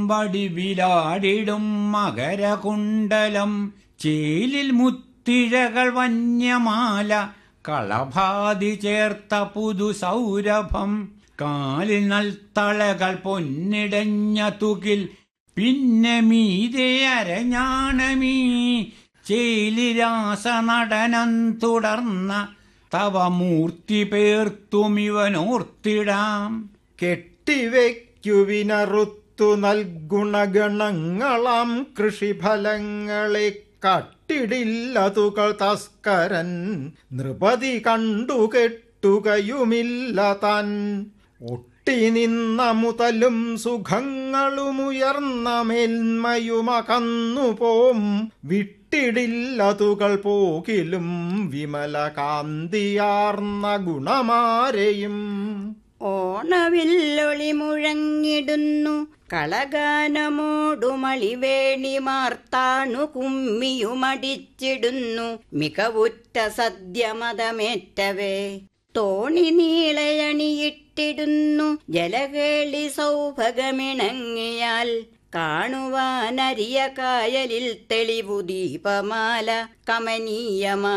അമ്പടി വിലാടിടും മകരകുണ്ടലം ചേലിൽ മുത്തിഴകൾ വന്യമാല കളഭാതി ചേർത്ത പുതു സൗരഭം കാലിൽ നൽത്തളകൾ പൊന്നിടഞ്ഞ തുകിൽ പിന്നെ മീതെ അരഞ്ഞാണമീ ചേലിരാസ നടനം തുടർന്ന തവ മൂർത്തി പേർത്തുമിവനോർത്തിടാം കെട്ടിവയ്ക്കുവിനറുത്തു നൽഗുണഗണങ്ങളാം കൃഷിഫലങ്ങളെ കട്ടിടില്ലതുകൾ തസ്കരൻ നൃപതി കണ്ടു കെട്ടുകയുമില്ല താൻ ഒട്ടി നിന്ന മുതലും സുഖങ്ങളുമുയർന്ന മേന്മയുമകന്നുപോം വിട്ടിടില്ലതുകൾ പോകിലും വിമല കാന്തിയാർന്ന ഗുണമാരെയും ഓണവില്ലൊളി മുഴങ്ങിടുന്നു കളഗാനമോടുമളിവേണി മാർത്താണു കുമ്മിയുമടിച്ചിടുന്നു മികവുറ്റ സദ്യമതമേറ്റവേ തോണി നീളയണിയിട്ടിടുന്നു ജലകേളി സൗഭഗമിണങ്ങിയാൽ കാണുവാനരിയ കായലിൽ തെളിവു ദീപമാല കമനീയമാ